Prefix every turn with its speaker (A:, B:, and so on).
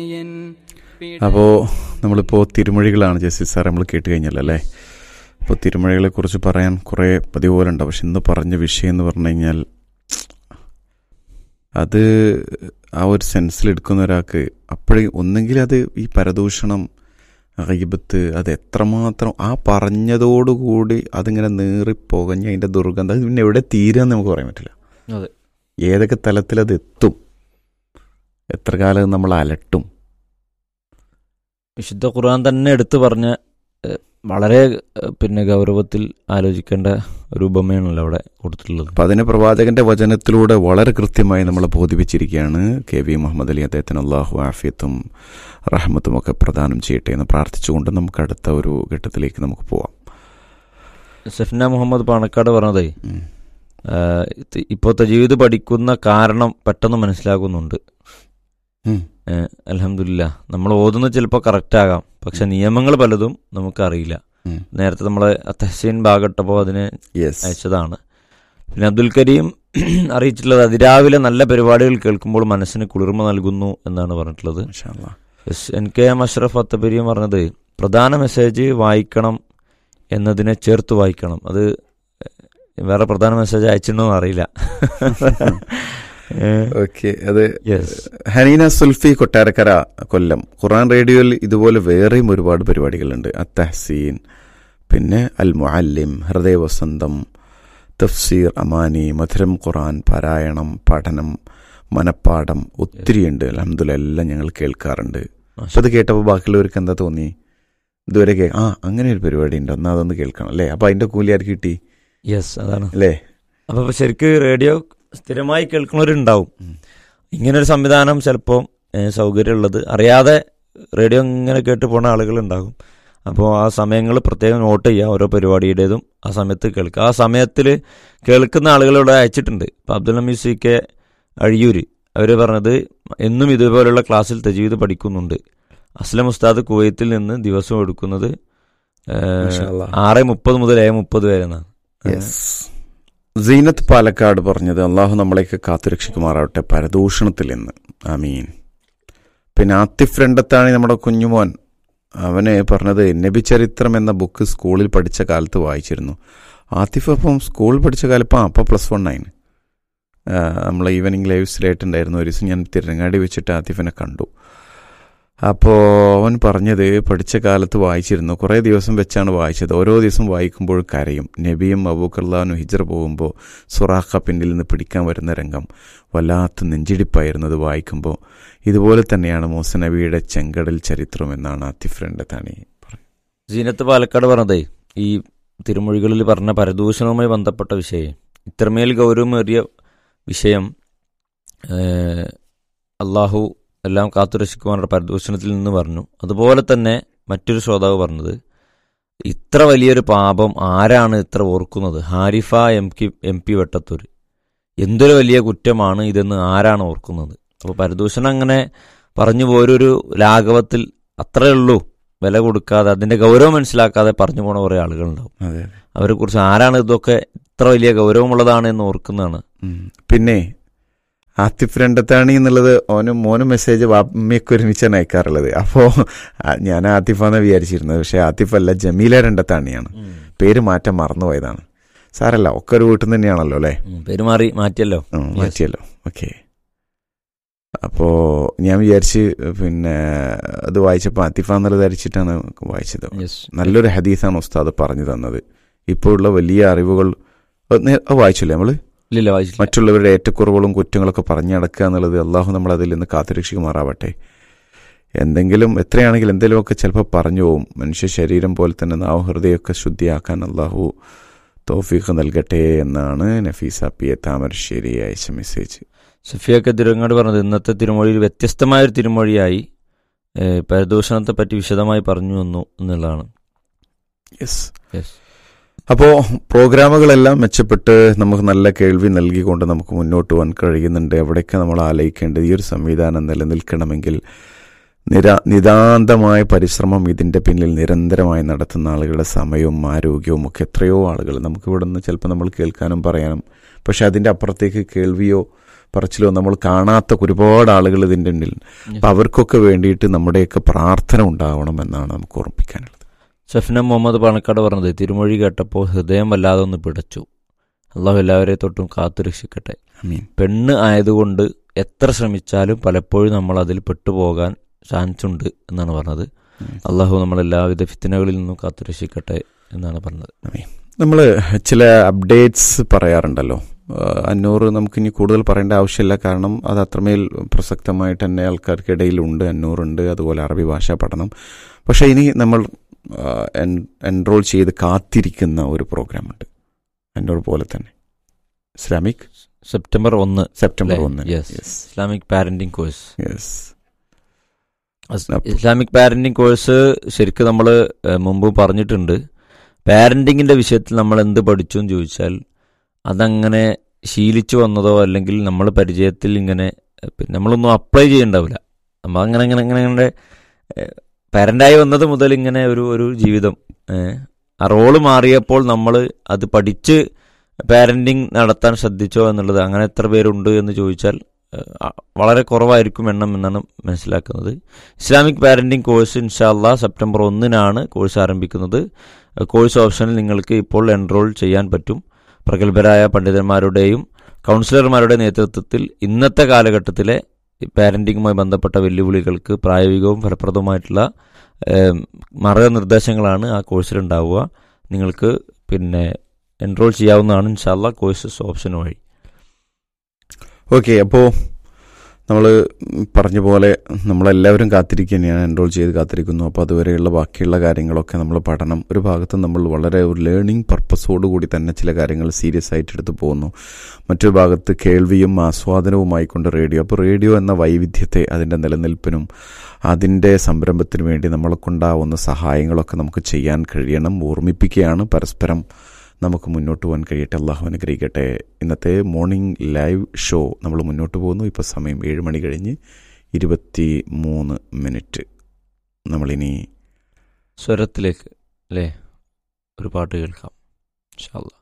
A: അപ്പോൾ നമ്മളിപ്പോൾ തിരുമൊഴികളാണ് justice sir നമ്മൾ കേട്ട് കഴിഞ്ഞല്ലോ അല്ലേ അപ്പോൾ തിരുമൊഴികളെക്കുറിച്ച് പറയാൻ കുറേ പതിവ് പോലെ ഉണ്ട് പക്ഷെ ഇന്ന് പറഞ്ഞ വിഷയം എന്ന് പറഞ്ഞു കഴിഞ്ഞാൽ അത് ആ ഒരു സെൻസിൽ എടുക്കുന്ന ഒരാൾക്ക് അപ്പോഴേ ഒന്നെങ്കിൽ അത് ഈ പരദൂഷണം അയ്യബത്ത് അത് എത്രമാത്രം ആ പറഞ്ഞതോടുകൂടി അതിങ്ങനെ നീറിപ്പോകഞ്ഞ് അതിൻ്റെ ദുർഗന്ധം അത് പിന്നെ എവിടെ തീരുമെന്ന് നമുക്ക് പറയാൻ പറ്റില്ല
B: അതെ
A: ഏതൊക്കെ തലത്തിൽ അത് എത്തും എത്ര കാലം നമ്മൾ അലട്ടും
B: വിശുദ്ധ ഖുർആൻ തന്നെ എടുത്തു പറഞ്ഞ ഏഹ്, വളരെ ഏഹ്, പിന്നെ ഗൗരവത്തിൽ ആലോചിക്കേണ്ട ഒരു ഉപമയാണല്ലോ അവിടെ കൊടുത്തിട്ടുള്ളത്
A: അപ്പം അതിന് പ്രവാചകന്റെ വചനത്തിലൂടെ വളരെ കൃത്യമായി നമ്മളെ ബോധിപ്പിച്ചിരിക്കുകയാണ് കെ വി മുഹമ്മദ് അലി അദ്ദേഹത്തിന് അള്ളാഹു ആഫിയത്തും റഹ്മത്തും ഒക്കെ പ്രദാനം ചെയ്യട്ടെ എന്ന് പ്രാർത്ഥിച്ചുകൊണ്ട് നമുക്ക് അടുത്ത ഒരു ഘട്ടത്തിലേക്ക് നമുക്ക് പോവാം
B: സഫ്ന മുഹമ്മദ് പാണക്കാട് പറഞ്ഞതേ
A: ഉം.
B: ആഹ്, ഇത് ഇപ്പോൾ തജീവിത് പഠിക്കുന്ന കാരണം പെട്ടെന്ന് മനസ്സിലാകുന്നുണ്ട്
A: ഉം.
B: അലഹമില്ല നമ്മൾ ഓതുന്നത് ചിലപ്പോൾ കറക്റ്റ് ആകാം പക്ഷെ നിയമങ്ങൾ പലതും നമുക്കറിയില്ല
A: ഉം.
B: നേരത്തെ നമ്മൾ തെഹസീൻ ഭാഗട്ടപ്പോൾ അതിന്
A: യെസ്
B: അയച്ചതാണ് പിന്നെ അബ്ദുൽ കരീം അറിയിച്ചിട്ടുള്ളത് അതിരാവിലെ നല്ല പരിപാടികൾ കേൾക്കുമ്പോൾ മനസ്സിന് കുളിർമ നൽകുന്നു എന്നാണ് പറഞ്ഞിട്ടുള്ളത്
A: മാഷാ അല്ലാ.
B: S N K M Ashraf അത്തബരിയും പറഞ്ഞത് പ്രധാന മെസ്സേജ് വായിക്കണം എന്നതിനെ ചേർത്ത് വായിക്കണം അത് വേറെ പ്രധാന മെസ്സേജ് അയച്ചിട്ടുണ്ടോ അറിയില്ല
A: ഓക്കെ അത്
B: യെസ്
A: ഹനീന സുൽഫി കൊട്ടാരക്കര കൊല്ലം ഖുറാൻ റേഡിയോയിൽ ഇതുപോലെ വേറെയും ഒരുപാട് പരിപാടികളുണ്ട് അത്തഹസീൻ പിന്നെ അൽ മുഅല്ലിം ഹൃദയവസന്തം തഫ്സീർ അമാനി മധുരം ഖുറാൻ പാരായണം പഠനം മനപ്പാഠം ഒത്തിരിയുണ്ട് അലഹമുല്ല എല്ലാം ഞങ്ങൾ കേൾക്കാറുണ്ട് അപ്പൊ അത് കേട്ടപ്പോൾ ബാക്കിയുള്ളവർക്ക് എന്താ തോന്നി ഇതുവരെ കേ ആ അങ്ങനെ ഒരു പരിപാടി ഉണ്ട് എന്നാ അതൊന്ന് കേൾക്കണം അല്ലേ അപ്പൊ അതിന്റെ കൂലി ആർക്ക് കിട്ടി
B: യെസ് അതാണ്
A: അല്ലേ
B: അപ്പൊ ഇപ്പൊ ശരിക്ക് റേഡിയോ സ്ഥിരമായി കേൾക്കുന്നവരുണ്ടാവും
A: ഉം.
B: ഇങ്ങനൊരു സംവിധാനം ചിലപ്പോൾ സൗകര്യമുള്ളത് അറിയാതെ റേഡിയോ ഇങ്ങനെ കേട്ട് പോകുന്ന ആളുകളുണ്ടാകും അപ്പോൾ ആ സമയങ്ങൾ പ്രത്യേകം നോട്ട് ചെയ്യുക ഓരോ പരിപാടിയുടേതും ആ സമയത്ത് കേൾക്കുക ആ സമയത്തിൽ കേൾക്കുന്ന ആളുകളിവിടെ അയച്ചിട്ടുണ്ട് ഇപ്പം അബ്ദുൽ ഹമീദ് സി കെ അഴിയൂര് അവർ പറഞ്ഞത് എന്നും ഇതുപോലുള്ള ക്ലാസ്സിൽ തജീവിത് പഠിക്കുന്നുണ്ട് അസ്ലം ഉസ്താദ് കുവൈത്തിൽ നിന്ന് ദിവസം എടുക്കുന്നത് ഏഹ്,
A: മാഷാ അല്ലാ.
B: ആറ് മുപ്പത് മുതൽ ഏഴ് മുപ്പത് വരെ എന്നാണ്
A: യെസ് സീനത്ത് പാലക്കാട് പറഞ്ഞത് അള്ളാഹു നമ്മളെയൊക്കെ കാത്തുരക്ഷിക്കുമാറാവട്ടെ പരദൂഷണത്തിൽ നിന്ന് ആമീൻ പിന്നെ ആത്തിഫ് രണ്ടത്താണ് നമ്മുടെ കുഞ്ഞുമോൻ അവന് പറഞ്ഞത് നബി ചരിത്രം എന്ന ബുക്ക് സ്കൂളിൽ പഠിച്ച കാലത്ത് വായിച്ചിരുന്നു ആത്തിഫ് അപ്പം സ്കൂളിൽ പഠിച്ച കാലം ഇപ്പം അപ്പം പ്ലസ് വൺ ആയിന് നമ്മൾ ഈവനിങ് ലൈവ്സിലായിട്ടുണ്ടായിരുന്നു ഒരു ദിവസം ഞാൻ തിരങ്ങാടി വെച്ചിട്ട് ആത്തിഫിനെ കണ്ടു അപ്പോൾ അവൻ പറഞ്ഞത് പഠിച്ച കാലത്ത് വായിച്ചിരുന്നു കുറേ ദിവസം വെച്ചാണ് വായിച്ചത് ഓരോ ദിവസം വായിക്കുമ്പോൾ കരയും നബിയും അബൂക്കർലാനും ഹിജർ പോകുമ്പോൾ സുറാഖ പിന്നിൽ നിന്ന് പിടിക്കാൻ വരുന്ന രംഗം വല്ലാത്ത നെഞ്ചിടിപ്പായിരുന്നു അത് വായിക്കുമ്പോൾ ഇതുപോലെ തന്നെയാണ് മൂസ നബിയുടെ ചെങ്കടൽ ചരിത്രം എന്നാണ് ആത്തിഫ് താണി
B: സീനത്ത് പാലക്കാട് പറഞ്ഞതേ ഈ തിരുമൊഴികളിൽ പറഞ്ഞ പരദൂഷണവുമായി ബന്ധപ്പെട്ട വിഷയം ഇത്രമേൽ ഗൗരവമേറിയ വിഷയം ഏഹ്, അള്ളാഹു എല്ലാം കാത്തുരക്ഷിക്കുവാനുള്ള പരദൂഷണത്തിൽ നിന്ന് പറഞ്ഞു അതുപോലെ തന്നെ മറ്റൊരു ശ്രോതാവ് പറഞ്ഞത് ഇത്ര വലിയൊരു പാപം ആരാണ് ഇത്ര ഓർക്കുന്നത് Harifa M K M P Vettathur എന്തൊരു വലിയ കുറ്റമാണ് ഇതെന്ന് ആരാണ് ഓർക്കുന്നത് അപ്പോൾ പരദൂഷണം അങ്ങനെ പറഞ്ഞു പോരൊരു ലാഘവത്തിൽ അത്രയേ ഉള്ളൂ വില കൊടുക്കാതെ അതിന്റെ ഗൗരവം മനസ്സിലാക്കാതെ പറഞ്ഞു പോണ കുറേ ആളുകളുണ്ടാവും
A: അതെ
B: അവരെ കുറിച്ച് ആരാണ് ഇതൊക്കെ ഇത്ര വലിയ ഗൗരവമുള്ളതാണ് എന്ന് ഓർക്കുന്നതാണ്
A: ഉം. പിന്നെ ആത്തിഫ് രണ്ടത്താണി എന്നുള്ളത് ഓനും മോനും മെസ്സേജ് വാമ്മയൊക്കെ ഒരുമിച്ചാണ് അയക്കാറുള്ളത് അപ്പോൾ ഞാൻ ആത്തിഫാന്ന് വിചാരിച്ചിരുന്നത് പക്ഷേ ആത്തിഫ് അല്ല ജമീല രണ്ടത്താണിയാണ് പേര് മാറ്റം മറന്നുപോയതാണ് സാരല്ല ഒക്കെ ഒരു വീട്ടിൽ നിന്ന് തന്നെയാണല്ലോ അല്ലേ
B: ഉം, പെരുമാറി മാറ്റിയല്ലോ
A: ഉം,
B: Yes.
A: മാറ്റിയല്ലോ ഓക്കെ അപ്പോ ഞാൻ വിചാരിച്ച് പിന്നെ അത് വായിച്ചപ്പോൾ ആത്തിഫ എന്നുള്ളത് ധരിച്ചിട്ടാണ് വായിച്ചത് നല്ലൊരു ഹദീസാണ് ഉസ്താദ് പറഞ്ഞു തന്നത് ഇപ്പോഴുള്ള വലിയ അറിവുകൾ അത് നേ- അത് വായിച്ചില്ലേ നമ്മള്
B: ഇല്ലില്ല വായിച്ചില്ല
A: മറ്റുള്ളവരുടെ ഏറ്റക്കുറവുകളും കുറ്റങ്ങളൊക്കെ പറഞ്ഞു നടക്കുക എന്നുള്ളത് അള്ളാഹു നമ്മൾ അതിൽ നിന്ന് കാത്തുരക്ഷിക്കുമാറാവട്ടെ എന്തെങ്കിലും എത്രയാണെങ്കിലും എന്തെങ്കിലുമൊക്കെ ചിലപ്പോൾ പറഞ്ഞു പോവും മനുഷ്യ ശരീരം പോലെ തന്നെ നാവ് ഹൃദയമൊക്കെ ശുദ്ധിയാക്കാൻ അള്ളാഹു തോഫീഖ് നൽകട്ടെ എന്നാണ് നഫീസ പി എ താമരശ്ശേരി അയച്ച മെസ്സേജ്
B: സഫിയൊക്കെ തിരുവങ്ങാട് പറഞ്ഞത് ഇന്നത്തെ തിരുമൊഴിയിൽ വ്യത്യസ്തമായൊരു തിരുമൊഴിയായി ഏഹ്, പരദൂഷണത്തെ പറ്റി വിശദമായി പറഞ്ഞു വന്നു എന്നുള്ളതാണ്
A: യെസ്
B: യെസ്
A: അപ്പോൾ പ്രോഗ്രാമുകളെല്ലാം മെച്ചപ്പെട്ട് നമുക്ക് നല്ല കേൾവി നൽകിക്കൊണ്ട് നമുക്ക് മുന്നോട്ട് പോകാൻ കഴിയുന്നുണ്ട് എവിടെയൊക്കെ നമ്മൾ ആലയിക്കേണ്ടത് ഈ ഒരു സംവിധാനം നിലനിൽക്കണമെങ്കിൽ നിര നിതാന്തമായ പരിശ്രമം ഇതിൻ്റെ പിന്നിൽ നിരന്തരമായി നടത്തുന്ന ആളുകളുടെ സമയവും ആരോഗ്യവും ഒക്കെ എത്രയോ ആളുകൾ നമുക്ക് ഇവിടെ നിന്ന് ചിലപ്പോൾ നമ്മൾ കേൾക്കാനും പറയാനും പക്ഷെ അതിൻ്റെ അപ്പുറത്തേക്ക് കേൾവിയോ പറച്ചിലോ നമ്മൾ കാണാത്ത ഒരുപാട് ആളുകൾ ഇതിൻ്റെ ഉള്ളിൽ അപ്പം അവർക്കൊക്കെ വേണ്ടിയിട്ട് നമ്മുടെയൊക്കെ പ്രാർത്ഥന ഉണ്ടാവണം എന്നാണ് നമുക്ക് ഓർമ്മിക്കാനുള്ളത്
B: ഷഫ്ന മുഹമ്മദ് പാണക്കാട് പറഞ്ഞത് തിരുമൊഴി കേട്ടപ്പോൾ ഹൃദയം വല്ലാതെ ഒന്ന് പിടച്ചു അള്ളാഹു എല്ലാവരെ തൊട്ടും കാത്തു രക്ഷിക്കട്ടെ
A: അമീൻ
B: പെണ്ണ് ആയതുകൊണ്ട് എത്ര ശ്രമിച്ചാലും പലപ്പോഴും നമ്മൾ അതിൽ പെട്ടുപോകാൻ ചാൻസ് ഉണ്ട് എന്നാണ് പറഞ്ഞത് അള്ളാഹു നമ്മൾ എല്ലാവിധ ഫിത്തിനകളിൽ നിന്നും കാത്തു രക്ഷിക്കട്ടെ എന്നാണ് പറഞ്ഞത്
A: നമ്മൾ ചില അപ്ഡേറ്റ്സ് പറയാറുണ്ടല്ലോ ആ, അന്നൂറ് നമുക്കിനി കൂടുതൽ പറയേണ്ട ആവശ്യമില്ല കാരണം അത് അത്രമേൽ പ്രസക്തമായിട്ട് തന്നെ ആൾക്കാർക്കിടയിലുണ്ട് അന്നൂറുണ്ട് അതുപോലെ അറബി ഭാഷാ പഠനം പക്ഷേ ഇനി നമ്മൾ എൻറോൾ ചെയ്ത് കാത്തിരിക്കുന്ന ഒരു പ്രോഗ്രാമുണ്ട് അന്നൂർ പോലെ തന്നെ ഇസ്ലാമിക്
B: സെപ്റ്റംബർ ഒന്ന്
A: സെപ്റ്റംബർ
B: അല്ലേ?
A: ഒന്ന്
B: Yes. Islamic parenting course
A: yes
B: Islamic parenting course ശരിക്കും നമ്മൾ മുമ്പ് പറഞ്ഞിട്ടുണ്ട് പാരന്റിങ്ങിന്റെ വിഷയത്തിൽ നമ്മൾ എന്ത് പഠിച്ചു എന്ന് ചോദിച്ചാൽ അതങ്ങനെ ശീലിച്ചു വന്നതോ അല്ലെങ്കിൽ നമ്മൾ പരിചയത്തിൽ ഇങ്ങനെ ഏഹ്, പിന്നെ നമ്മളൊന്നും അപ്ലൈ ചെയ്യണ്ടാവില്ല നമ്മൾ അങ്ങനെ അങ്ങനെ അങ്ങനെ അങ്ങനെ പാരന്റായി വന്നത് മുതൽ ഇങ്ങനെ ഒരു ഒരു ജീവിതം ഏഹ്, ആ റോള് മാറിയപ്പോൾ നമ്മൾ അത് പഠിച്ച് പാരന്റിങ് നടത്താൻ ശ്രദ്ധിച്ചോ എന്നുള്ളത് അങ്ങനെ എത്ര പേരുണ്ട് എന്ന് ചോദിച്ചാൽ ഏഹ്, ആ, വളരെ കുറവായിരിക്കും എണ്ണം എന്നാണ് മനസ്സിലാക്കുന്നത് ഇസ്ലാമിക് പാരന്റിംഗ് കോഴ്സ് ഇൻഷാല്ല സെപ്റ്റംബർ ഒന്നിനാണ് കോഴ്സ് ആരംഭിക്കുന്നത് ഏഹ്, കോഴ്സ് ഓപ്ഷനിൽ നിങ്ങൾക്ക് ഇപ്പോൾ എൻറോൾ ചെയ്യാൻ പറ്റും പ്രഗത്ഭരായ പണ്ഡിതന്മാരുടെയും കൗൺസിലർമാരുടെ നേതൃത്വത്തിൽ ഇന്നത്തെ കാലഘട്ടത്തിലെ പാരന്റിങ്ങുമായി ബന്ധപ്പെട്ട വെല്ലുവിളികൾക്ക് പ്രായോഗികവും ഫലപ്രദവുമായിട്ടുള്ള ഏം, മാർഗനിർദ്ദേശങ്ങളാണ് ആ കോഴ്സിൽ ഉണ്ടാവുക നിങ്ങൾക്ക് പിന്നെ എൻറോൾ ചെയ്യാവുന്നതാണ് ഇൻഷാല്ല കോഴ്സസ് ഓപ്ഷൻ വഴി
A: ഓക്കെ അപ്പോൾ നമ്മൾ പറഞ്ഞ പോലെ നമ്മളെല്ലാവരും കാത്തിരിക്കുക തന്നെയാണ് എൻറോൾ ചെയ്ത് കാത്തിരിക്കുന്നു അപ്പോൾ അതുവരെയുള്ള ബാക്കിയുള്ള കാര്യങ്ങളൊക്കെ നമ്മൾ പഠനം ഒരു ഭാഗത്ത് നമ്മൾ വളരെ ഒരു ലേണിംഗ് പർപ്പസോട് കൂടി തന്നെ ചില കാര്യങ്ങൾ സീരിയസ് ആയിട്ട് എടുത്ത് പോകുന്നു മറ്റൊരു ഭാഗത്ത് കേൾവിയും ആസ്വാദനവുമായി കൊണ്ട് റേഡിയോ അപ്പോൾ റേഡിയോ എന്ന വൈവിധ്യത്തെ അതിൻ്റെ നിലനിൽപ്പിനും അതിൻ്റെ സംരംഭത്തിനു വേണ്ടി നമ്മളെ കൊണ്ടാവുന്ന സഹായങ്ങളൊക്കെ നമുക്ക് ചെയ്യാൻ കഴിയണം ഓർമ്മിപ്പിക്കുകയാണ് പരസ്പരം നമുക്ക് മുന്നോട്ട് പോകാൻ കഴിയട്ടെ അള്ളാഹു അനുഗ്രഹിക്കട്ടെ ഇന്നത്തെ മോർണിംഗ് ലൈവ് ഷോ നമ്മൾ മുന്നോട്ട് പോകുന്നു ഇപ്പോൾ സമയം ഏഴ് മണി കഴിഞ്ഞ് ഇരുപത്തി മൂന്ന് മിനിറ്റ് നമ്മളിനി
B: സ്വരത്തിലേക്ക് അല്ലേ ഒരു പാട്ട് കേൾക്കാം ഇൻഷാല്ല